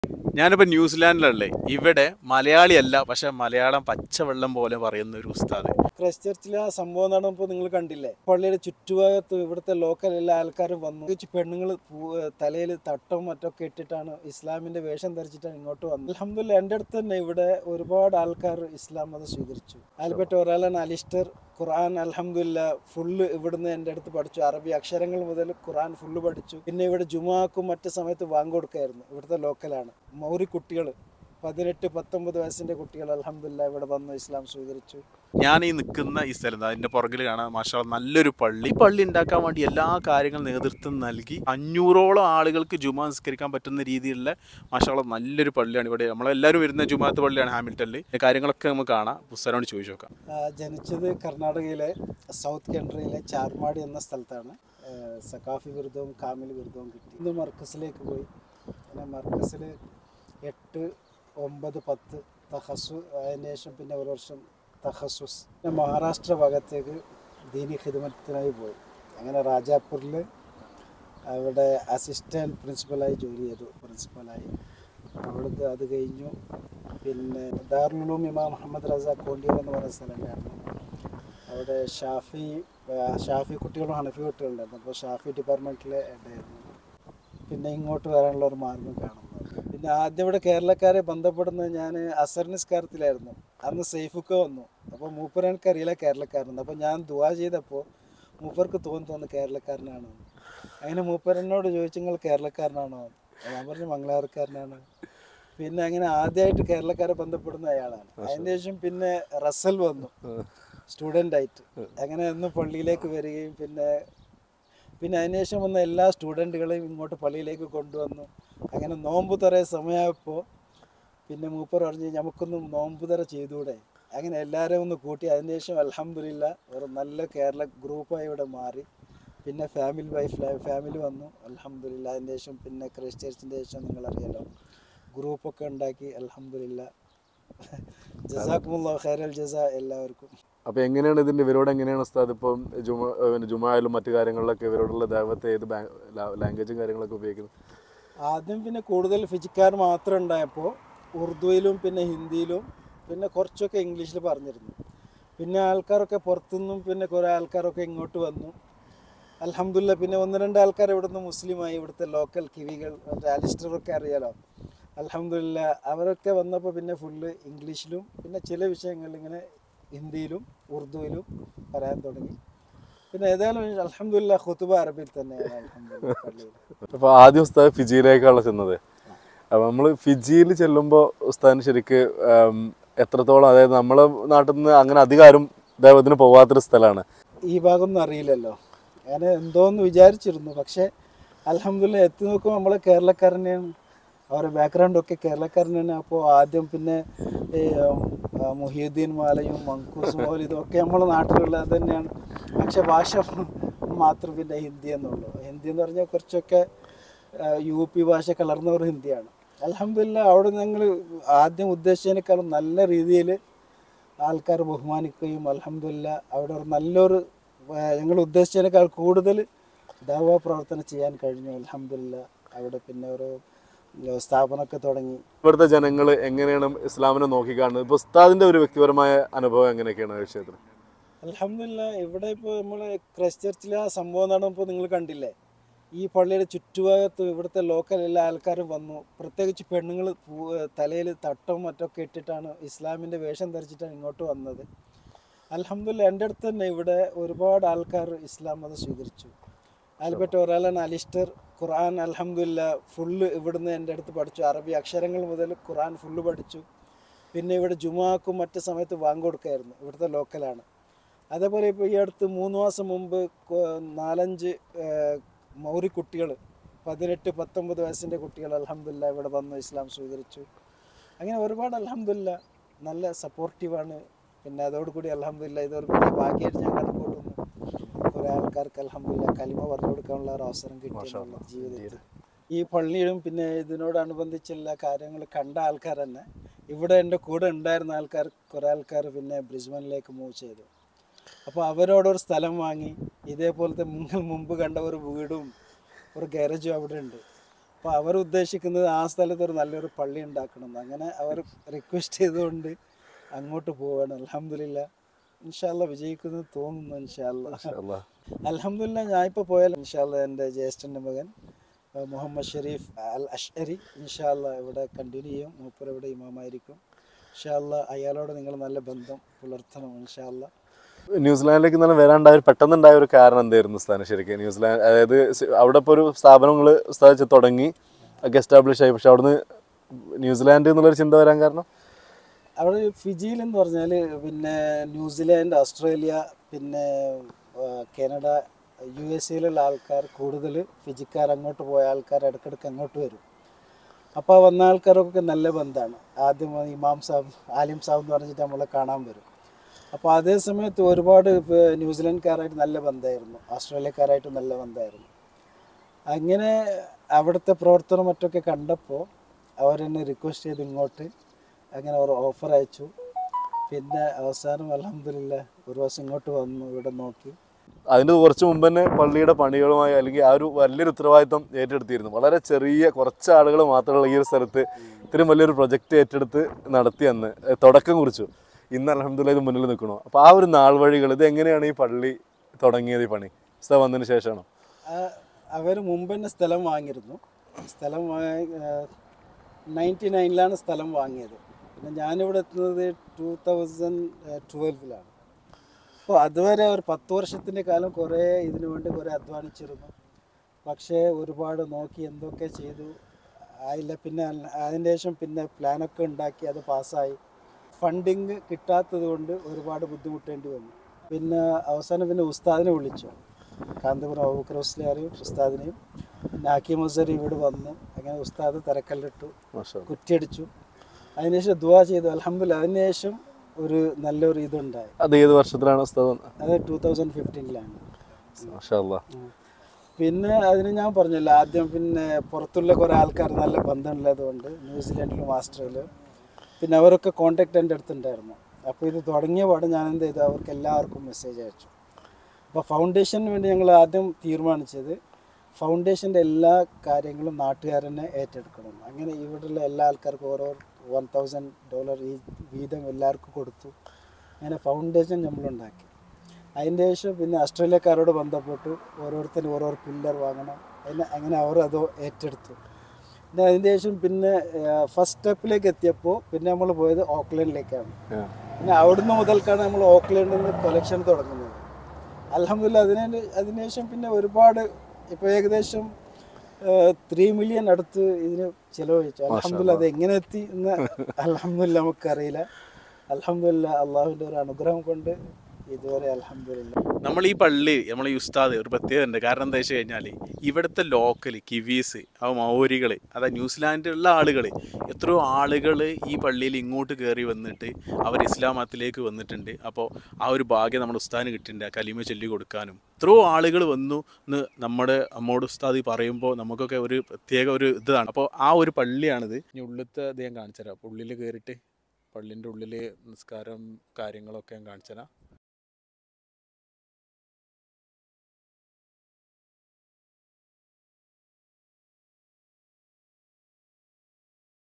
ഞാനിപ്പോൾ ന്യൂസിലാൻഡിലല്ലേ ഇവിടെ മലയാളിയല്ല പക്ഷെ മലയാളം പച്ചവെള്ളം പോലെ പറയുന്ന ഒരു ഉസ്താദ് ക്രൈസ്റ്റ് ചർച്ചിലെ ആ സംഭവം നടന്നപ്പോൾ നിങ്ങൾ കണ്ടില്ലേ പള്ളിയുടെ ചുറ്റുഭാഗത്ത് ഇവിടുത്തെ ലോക്കൽ എല്ലാ ആൾക്കാരും വന്നു പ്രത്യേകിച്ച് പെണ്ണുങ്ങൾ തലയിൽ തട്ടവും മറ്റൊക്കെ ഇട്ടിട്ടാണ് ഇസ്ലാമിന്റെ വേഷം ധരിച്ചിട്ടാണ് ഇങ്ങോട്ട് വന്നത് അലഹമില്ല എൻ്റെ അടുത്ത് തന്നെ ഇവിടെ ഒരുപാട് ആൾക്കാർ ഇസ്ലാം മതം സ്വീകരിച്ചു അതിൽപ്പെട്ട ഒരാളാണ് അലിസ്റ്റർ ഖുർആൻ അലഹമില്ല ഫുള്ള് ഇവിടുന്ന് എൻ്റെ അടുത്ത് പഠിച്ചു അറബി അക്ഷരങ്ങൾ മുതൽ ഖുർആൻ ഫുള്ള് പഠിച്ചു പിന്നെ ഇവിടെ ജുമാക്കും മറ്റു സമയത്ത് വാങ്ങ് കൊടുക്കായിരുന്നു ഇവിടുത്തെ ലോക്കലാണ് മൗരി കുട്ടികൾ പതിനെട്ട് പത്തൊമ്പത് വയസ്സിൻ്റെ കുട്ടികൾ അലഹമില്ല ഇവിടെ വന്നു ഇസ്ലാം സ്വീകരിച്ചു ഞാൻ ഈ നിൽക്കുന്ന ഈ സ്ഥലം അതിന്റെ പുറകിൽ കാണാൻ മാഷാ നല്ലൊരു പള്ളി ഈ പള്ളി ഉണ്ടാക്കാൻ വേണ്ടി എല്ലാ കാര്യങ്ങളും നേതൃത്വം നൽകി അഞ്ഞൂറോളം ആളുകൾക്ക് ജുമാ നിസ്കരിക്കാൻ പറ്റുന്ന രീതിയിലുള്ള മാഷാ നല്ലൊരു പള്ളിയാണ് ഇവിടെ നമ്മളെല്ലാവരും വരുന്ന ജുമാത്ത് പള്ളിയാണ് ഹാമിൽട്ടണിൽ ഈ കാര്യങ്ങളൊക്കെ നമുക്ക് കാണാം പുസ്തകനോട് ചോദിച്ചു നോക്കാം ആ, ജനിച്ചത് കർണാടകയിലെ സൗത്ത് കൺട്രിയിലെ ചാർമാടി എന്ന സ്ഥലത്താണ് ആ, സക്കാഫി ബിരുദവും കാമിൽ ബിരുദവും കിട്ടി ഇന്ന് മർക്കസിലേക്ക് പോയി പിന്നെ മർക്കസിൽ എട്ട് ഒമ്പത് പത്ത് തഹസു അതിന് ശേഷം പിന്നെ ഒരു വർഷം തഹസുസ് പിന്നെ മഹാരാഷ്ട്ര ഭാഗത്തേക്ക് ദീനി ഖിദ്മത്തിനായി പോയി അങ്ങനെ രാജാപൂരിൽ അവിടെ അസിസ്റ്റൻറ്റ് പ്രിൻസിപ്പലായി ജോലി ചെയ്തു പ്രിൻസിപ്പലായി അവിടുത്തെ അത് കഴിഞ്ഞു പിന്നെ ദാറുലും ഇമാം മുഹമ്മദ് റസ കോണ്ടിയൂർ എന്ന് പറയുന്ന സ്ഥലമുണ്ടായിരുന്നു അവിടെ ഷാഫി ആ, ഷാഫി കുട്ടികളും ഹനഫി കുട്ടികളുണ്ടായിരുന്നു അപ്പോൾ ഷാഫി ഡിപ്പാർട്ട്മെൻറ്റിലെ ഹെഡായിരുന്നു പിന്നെ ഇങ്ങോട്ട് വരാനുള്ള ഒരു മാർഗം കാണുന്നത് പിന്നെ ആദ്യം ഇവിടെ കേരളക്കാരെ ബന്ധപ്പെടുന്നത് ഞാൻ അസർ നിസ്കാരത്തിലായിരുന്നു അന്ന് സേഫുക്ക വന്നു അപ്പോൾ മൂപ്പർ എനിക്കറിയില്ല കേരളക്കാരനെന്ന് അപ്പോൾ ഞാൻ ദുവാ ചെയ്തപ്പോൾ മൂപ്പർക്ക് തോന്നി തോന്നുന്നു കേരളക്കാരനാണ് അങ്ങനെ മൂപ്പർ എന്നോട് ചോദിച്ചു നിങ്ങൾ കേരളക്കാരനാണോ ഞാൻ പറഞ്ഞു മംഗളാർക്കാരനാണ് പിന്നെ അങ്ങനെ ആദ്യമായിട്ട് കേരളക്കാരെ ബന്ധപ്പെടുന്ന അയാളാണ് അതിന് ശേഷം പിന്നെ റസൽ വന്നു സ്റ്റുഡൻ്റ് ആയിട്ട് അങ്ങനെ ഒന്ന് പള്ളിയിലേക്ക് വരികയും പിന്നെ പിന്നെ അതിനുശേഷം വന്ന എല്ലാ സ്റ്റുഡൻറ്റുകളെയും ഇങ്ങോട്ട് പള്ളിയിലേക്ക് കൊണ്ടുവന്നു അങ്ങനെ നോമ്പ് തറ സമയമായപ്പോൾ പിന്നെ മൂപ്പർ പറഞ്ഞ് നമുക്കൊന്ന് നോമ്പ് തറ ചെയ്തുകൂടെ അങ്ങനെ എല്ലാവരെയും ഒന്ന് കൂട്ടി അതിനുശേഷം അലഹമില്ല ഒരു നല്ല കേരള ഗ്രൂപ്പായി ഇവിടെ മാറി പിന്നെ ഫാമിലി വൈഫ് ഫാമിലി വന്നു അലഹമില്ല അതിന് ശേഷം പിന്നെ ക്രൈസ്റ്റ് ചർച്ചിൻ്റെ ശേഷം നിങ്ങളറിയാലോ ഗ്രൂപ്പൊക്കെ ഉണ്ടാക്കി അലഹമില്ല ജസാക്കുമുള്ള ഖൈറൽ ജസ എല്ലാവർക്കും അപ്പൊ എങ്ങനെയാണ് ഇതിന്റെ ഇവരോട് എങ്ങനെയാണ് ഉസ്താദ് ഇപ്പം ജുമ പിന്നെ ജുമായാലും മറ്റു കാര്യങ്ങളിലൊക്കെ ഇവരോടുള്ള ദൈവത്തെ ഏത് ലാംഗ്വേജും കാര്യങ്ങളൊക്കെ ഉപയോഗിക്കുന്നത് ആദ്യം പിന്നെ കൂടുതൽ ഫിജിക്കാർ മാത്രം ഉണ്ടായപ്പോൾ ഉറുദുവിലും പിന്നെ ഹിന്ദിയിലും പിന്നെ കുറച്ചൊക്കെ ഇംഗ്ലീഷിൽ പറഞ്ഞിരുന്നു പിന്നെ ആൾക്കാരൊക്കെ പുറത്തുനിന്നും പിന്നെ കുറേ ആൾക്കാരൊക്കെ ഇങ്ങോട്ട് വന്നു അലഹമില്ല പിന്നെ ഒന്ന് രണ്ട് ആൾക്കാർ ഇവിടുന്ന് മുസ്ലിമായി ഇവിടുത്തെ ലോക്കൽ കിവികൾ മറ്റേ അലിസ്റ്ററൊക്കെ അറിയാലോ അലഹമില്ല അവരൊക്കെ വന്നപ്പോൾ പിന്നെ ഫുള്ള് ഇംഗ്ലീഷിലും പിന്നെ ചില വിഷയങ്ങൾ ഇങ്ങനെ ഹിന്ദിയിലും ഉറുദുവിലും പറയാൻ തുടങ്ങി പിന്നെ ഏതായാലും അലഹമില്ല ഖുത്തുബ അറബിയിൽ തന്നെയാണ് അലഹമില്ല പള്ളിയിൽ അപ്പൊ ആദ്യം ഉസ്താദ് ഫിജിയിലേക്കാണ് ചെന്നത് അപ്പൊ നമ്മൾ ഫിജിയിൽ ചെല്ലുമ്പോൾ ഉസ്താദിന് ശരിക്ക് ഉം, എത്രത്തോളം അതായത് നമ്മളെ നാട്ടിൽ നിന്ന് അങ്ങനെ അധികാരം ദൈവത്തിന് പോവാത്തൊരു സ്ഥലമാണ് ഈ ഭാഗമൊന്നും അറിയില്ലല്ലോ ഞാൻ എന്തോന്ന് വിചാരിച്ചിരുന്നു പക്ഷേ അലഹമില്ല എത്തി നോക്കുമ്പോൾ നമ്മളെ കേരളക്കാരനെയാണ് അവരുടെ ബാക്ക്ഗ്രൗണ്ട് ഒക്കെ കേരളക്കാരനാണ് അപ്പോൾ ആദ്യം പിന്നെ ഈ ആ, മുഹിയുദ്ദീൻ മാലയും മങ്കൂസ് മൗലിദും ഒക്കെ നമ്മളെ നാട്ടിലുള്ള അത് തന്നെയാണ് പക്ഷെ ഭാഷ മാത്രം പിന്നെ ഹിന്ദി എന്നുള്ളൂ ഹിന്ദി എന്ന് പറഞ്ഞാൽ കുറച്ചൊക്കെ ആ, യു പി ഭാഷ കലർന്ന ഒരു ഹിന്ദിയാണ് അലഹമില്ല അവിടെ ഞങ്ങൾ ആദ്യം ഉദ്ദേശിച്ചതിനേക്കാളും നല്ല രീതിയിൽ ആൾക്കാർ ബഹുമാനിക്കുകയും അലഹമില്ല അവിടെ ഒരു നല്ലൊരു ഞങ്ങൾ ഉദ്ദേശിച്ചതിനേക്കാൾ കൂടുതൽ ദാവാ പ്രവർത്തനം ചെയ്യാൻ കഴിഞ്ഞു അലഹമില്ല അവിടെ പിന്നെ ഒരു ഏർ സ്ഥാപനമൊക്കെ തുടങ്ങി ഇവിടുത്തെ ജനങ്ങൾ എങ്ങനെയാണ് ഇസ്ലാമിനെ നോക്കിക്കാണുന്നത് ഇപ്പൊ ഉസ്താദിന്റെ ഒരു വ്യക്തിപരമായ അനുഭവം എങ്ങനെയൊക്കെയാണ് ആ വിഷയത്തിൽ അലഹമില്ല ഇവിടെ ഇപ്പോൾ നമ്മൾ ക്രൈസ്റ്റ് ചർച്ചിലെ ആ സംഭവം നടന്നപ്പോൾ നിങ്ങൾ കണ്ടില്ലേ ഈ പള്ളിയുടെ ചുറ്റുഭാഗത്ത് ഇവിടുത്തെ ലോക്കൽ എല്ലാ ആൾക്കാരും വന്നു പ്രത്യേകിച്ച് പെണ്ണുങ്ങൾ തലയിൽ തട്ടവും മറ്റൊക്കെ ഇട്ടിട്ടാണ് ഇസ്ലാമിൻ്റെ വേഷം ധരിച്ചിട്ടാണ് ഇങ്ങോട്ട് വന്നത് അലഹമില്ല എൻ്റെ അടുത്ത് തന്നെ ഇവിടെ ഒരുപാട് ആൾക്കാർ ഇസ്ലാം മതം സ്വീകരിച്ചു അതിൽപ്പെട്ട ഒരാളാണ് അലിസ്റ്റർ ഖുർആൻ അലഹമില്ല ഫുള്ള് ഇവിടുന്ന് എൻ്റെ അടുത്ത് പഠിച്ചു അറബി അക്ഷരങ്ങൾ മുതൽ ഖുർആൻ ഫുള്ള് പഠിച്ചു പിന്നെ ഇവിടെ ജുമാക്കും മറ്റു സമയത്ത് വാങ്ങ് കൊടുക്കായിരുന്നു ഇവിടുത്തെ ലോക്കലാണ് അതേപോലെ ഇപ്പോൾ ഈ അടുത്ത് മൂന്ന് മാസം മുമ്പ് കൊ- നാലഞ്ച് ഏഹ്, മൗരി കുട്ടികൾ പതിനെട്ട് പത്തൊമ്പത് വയസ്സിൻ്റെ കുട്ടികൾ അലഹമില്ല ഇവിടെ വന്നു ഇസ്ലാം സ്വീകരിച്ചു അങ്ങനെ ഒരുപാട് അലഹമില്ല നല്ല സപ്പോർട്ടീവാണ് പിന്നെ അതോടുകൂടി അലഹമില്ല ഇതൊരു വലിയ ഭാഗ്യമായിട്ട് ഞാൻ കണക്കൂട്ടുന്നു കുറേ ആൾക്കാർക്ക് അലഹമില്ല കലിമ പറഞ്ഞു കൊടുക്കാനുള്ള ഒരു അവസരം കിട്ടിയുള്ള ജീവിതത്തിൽ ഈ പള്ളിയും പിന്നെ ഇതിനോടനുബന്ധിച്ചുള്ള കാര്യങ്ങൾ കണ്ട ആൾക്കാർ തന്നെ ഇവിടെ എൻ്റെ കൂടെ ഉണ്ടായിരുന്ന ആൾക്കാർ കുറേ ആൾക്കാർ പിന്നെ ബ്രിസ്ബനിലേക്ക് മൂവ് ചെയ്തു അപ്പോൾ അവരോടൊരു സ്ഥലം വാങ്ങി ഇതേപോലത്തെ നിങ്ങൾ മുമ്പ് കണ്ട ഒരു വീടും ഒരു ഗാരേജും അവിടെ ഉണ്ട് അപ്പോൾ അവർ ഉദ്ദേശിക്കുന്നത് ആ സ്ഥലത്ത് ഒരു നല്ലൊരു പള്ളി ഉണ്ടാക്കണം അങ്ങനെ അവർ റിക്വസ്റ്റ് ചെയ്തുകൊണ്ട് അങ്ങോട്ട് പോവാണ് അലഹമില്ല ഇൻഷാല്ല വിജയിക്കുന്നത് തോന്നുന്നു ഇൻഷാല്ല അല്ലാ. അലഹമില്ല ഞാൻ ഇപ്പോൾ പോയാൽ ഇൻഷാല്ല എൻ്റെ ജ്യേഷ്ഠൻ്റെ മകൻ ആ, മുഹമ്മദ് ഷെരീഫ് അൽ അഷ്അരി ഇൻഷാല്ല ഇവിടെ കണ്ടിന്യൂ ചെയ്യും മൂപ്പർ ഇവിടെ ഇമാമായിരിക്കും ഇൻഷാല്ല അയാളോട് നിങ്ങൾ നല്ല ബന്ധം പുലർത്തണം ഇൻഷാല്ല ന്യൂസിലാൻഡിലേക്ക് ഇന്നലെ വരാണ്ടായ ഒരു പെട്ടെന്നുണ്ടായ ഒരു കാരണം എന്തായിരുന്നു സ്ഥാനം ശരിക്കും ന്യൂസിലാൻഡ് അതായത് സി- അവിടെ ഇപ്പോൾ ഒരു സ്ഥാപനങ്ങൾ സ്ഥാപിച്ച് തുടങ്ങി ഒക്കെ എസ്റ്റാബ്ലിഷ് ആയി പക്ഷെ അവിടുന്ന് ന്യൂസിലാൻഡ് എന്നുള്ളൊരു ചിന്ത വരാൻ കാരണം അവിടെ ഫിജിയിൽ എന്ന് പറഞ്ഞാൽ പിന്നെ ന്യൂസിലാൻഡ് ഓസ്ട്രേലിയ പിന്നെ ആ, കാനഡ യു എസ് എയിലുള്ള ആൾക്കാർ കൂടുതൽ ഫിജിക്കാർ അങ്ങോട്ട് പോയ ആൾക്കാർ ഇടയ്ക്കിടയ്ക്ക് അങ്ങോട്ട് വരും അപ്പോൾ വന്ന ആൾക്കാരൊക്കെ നല്ല ബന്ധമാണ് ആദ്യം ഇമാം സാബ് ആലിം സാബ് എന്ന് പറഞ്ഞിട്ട് നമ്മളെ കാണാൻ വരും അപ്പോൾ അതേ സമയത്ത് ഒരുപാട് ഇപ്പൊ ന്യൂസിലാൻഡ്കാരായിട്ട് നല്ല ബന്ധമായിരുന്നു ഓസ്ട്രേലിയക്കാരായിട്ട് നല്ല ബന്ധമായിരുന്നു അങ്ങനെ അവിടുത്തെ പ്രവർത്തനം മറ്റൊക്കെ കണ്ടപ്പോൾ അവരെന്നെ റിക്വസ്റ്റ് ചെയ്ത് ഇങ്ങോട്ട് അങ്ങനെ അവർ ഓഫർ അയച്ചു പിന്നെ അവസാനം അലഹമില്ല ഒരു ദിവസം ഇങ്ങോട്ട് വന്നു ഇവിടെ നോക്കി അതിന് കുറച്ച് മുമ്പ് തന്നെ പള്ളിയുടെ പണികളുമായി അല്ലെങ്കിൽ ആ ഒരു വലിയൊരു ഉത്തരവാദിത്തം ഏറ്റെടുത്തിരുന്നു വളരെ ചെറിയ കുറച്ച് ആളുകൾ മാത്രമുള്ള ഈ ഒരു സ്ഥലത്ത് ഇത്രയും വലിയൊരു പ്രൊജക്റ്റ് ഏറ്റെടുത്ത് നടത്തി അന്ന് ഏഹ് തുടക്കം കുറിച്ചു ഇന്ന് അലഹമ്മദില്ല ഇത് മുന്നിൽ നിൽക്കണോ അപ്പോൾ ആ ഒരു നാൾ വഴികൾ ഇത് എങ്ങനെയാണ് ഈ പള്ളി തുടങ്ങിയത് ഈ പണി ഉസ്താദ് വന്നതിന് ശേഷമാണോ അവർ മുമ്പ് തന്നെ സ്ഥലം വാങ്ങിയിരുന്നു സ്ഥലം വാങ്ങി നയൻറ്റി നയനിലാണ് സ്ഥലം വാങ്ങിയത് പിന്നെ ഞാനിവിടെ എത്തുന്നത് ടൂ തൗസൻഡ് ട്വൽവിലാണ് അപ്പോൾ അതുവരെ ഒരു പത്ത് വർഷത്തിൻ്റെ കാലം കുറേ ഇതിനു വേണ്ടി കുറേ അധ്വാനിച്ചിരുന്നു പക്ഷേ ഒരുപാട് നോക്കി എന്തൊക്കെ ചെയ്തു ആയില്ല പിന്നെ അല്ല- അതിന് ശേഷം പിന്നെ പ്ലാനൊക്കെ ഉണ്ടാക്കി അത് പാസ്സായി ഫണ്ടിങ് കിട്ടാത്തത് കൊണ്ട് ഒരുപാട് ബുദ്ധിമുട്ടേണ്ടി വന്നു പിന്നെ അവസാനം പിന്നെ ഉസ്താദിനെ വിളിച്ചു കാന്തപുരം അബൂക്കർ ഉസ്ലാരെയും ഉസ്താദിനെയും പിന്നെ ഹക്കീം മുസരി ഇവിടെ വന്നു അങ്ങനെ ഉസ്താദ് തിരക്കല്ലിട്ടു മാഷാ കുറ്റിയടിച്ചു അതിനുശേഷം ദുവാ ചെയ്തു അലഹമില്ല അതിനുശേഷം ഒരു നല്ലൊരു ഇതുണ്ടായി അത് ഏത് വർഷത്തിലാണ് ഉസ്താദ് വന്നത് അത് ടൂ തൗസൻഡ് ഫിഫ്റ്റീനിലാണ് മാഷാ അല്ലാ പിന്നെ അതിന് ഞാൻ പറഞ്ഞല്ലോ ആദ്യം പിന്നെ പുറത്തുള്ള കുറേ ആൾക്കാർ നല്ല ബന്ധമുള്ളത് കൊണ്ട് ന്യൂസിലാൻഡിലും ഓസ്ട്രേലിയയിലും പിന്നെ അവരൊക്കെ കോണ്ടാക്ട് എൻ്റെ അടുത്തുണ്ടായിരുന്നു അപ്പോൾ ഇത് തുടങ്ങിയ പാടെ ഞാൻ എന്ത് ചെയ്തു അവർക്ക് എല്ലാവർക്കും മെസ്സേജ് അയച്ചു അപ്പോൾ ഫൗണ്ടേഷന് വേണ്ടി ഞങ്ങൾ ആദ്യം തീരുമാനിച്ചത് ഫൗണ്ടേഷൻ്റെ എല്ലാ കാര്യങ്ങളും നാട്ടുകാർ തന്നെ ഏറ്റെടുക്കണം അങ്ങനെ ഇവിടെയുള്ള എല്ലാ ആൾക്കാർക്കും ഓരോ വൺ തൗസൻഡ് ഡോളർ ഈ വീതം എല്ലാവർക്കും കൊടുത്തു അങ്ങനെ ഫൗണ്ടേഷൻ നമ്മളുണ്ടാക്കി അതിൻ്റെ ശേഷം പിന്നെ ഓസ്ട്രേലിയക്കാരോട് ബന്ധപ്പെട്ടു ഓരോരുത്തരും ഓരോ പില്ലർ വാങ്ങണം അതിന് അങ്ങനെ അവർ അത് ഏറ്റെടുത്തു പിന്നെ അതിൻ്റെ ശേഷം പിന്നെ ഫസ്റ്റ് സ്റ്റെപ്പിലേക്ക് എത്തിയപ്പോൾ പിന്നെ നമ്മൾ പോയത് ഓക്ലൻഡിലേക്കാണ് ആ. പിന്നെ അവിടുന്ന് മുതൽക്കാണ് നമ്മൾ ഓക്ലൻഡിൽ നിന്ന് കൊലക്ഷൻ തുടങ്ങുന്നത് അലഹമില്ല അതിന് അതിനുശേഷം പിന്നെ ഒരുപാട് ഇപ്പോൾ ഏകദേശം ത്രീ മില്യൺ അടുത്ത് ഇതിന് ചിലവഴിച്ചു അലഹമില്ല അത് എങ്ങനെ എത്തി എന്ന് അലഹമില്ല നമുക്കറിയില്ല അലഹമില്ല അള്ളാഹുവിൻ്റെ ഒരു അനുഗ്രഹം കൊണ്ട് ഇതുവരെ അലഹമില്ല നമ്മൾ ഈ പള്ളി നമ്മൾ ഈ ഉസ്താദ് ഒരു പ്രത്യേകത ഉണ്ട് കാരണം എന്താ വെച്ച് കഴിഞ്ഞാൽ ഇവിടുത്തെ ലോക്കൽ കിവീസ് ആ മൗരികൾ അതായത് ന്യൂസിലാൻഡിലുള്ള ആളുകൾ എത്രയോ ആളുകൾ ഈ പള്ളിയിൽ ഇങ്ങോട്ട് കയറി വന്നിട്ട് അവർ ഇസ്ലാം മതത്തിലേക്ക് വന്നിട്ടുണ്ട് അപ്പോൾ ആ ഒരു ഭാഗ്യം നമ്മുടെ ഉസ്താദിന് കിട്ടിയിട്ടുണ്ട് ആ കലിമ ചൊല്ലി കൊടുക്കാനും എത്രയോ ആളുകൾ വന്നു എന്ന് നമ്മുടെ അമ്മോട് ഉസ്താദ് പറയുമ്പോൾ നമുക്കൊക്കെ ഒരു പ്രത്യേക ഒരു ഇതാണ് അപ്പോൾ ആ ഒരു പള്ളിയാണിത് ഇനി ഉള്ളിലത്തെ ഇത് ഞാൻ കാണിച്ചുതരാം അപ്പോൾ ഉള്ളിൽ കയറിയിട്ട് പള്ളിൻ്റെ ഉള്ളിൽ നിസ്കാരം കാര്യങ്ങളൊക്കെ ഞാൻ കാണിച്ചുതരാം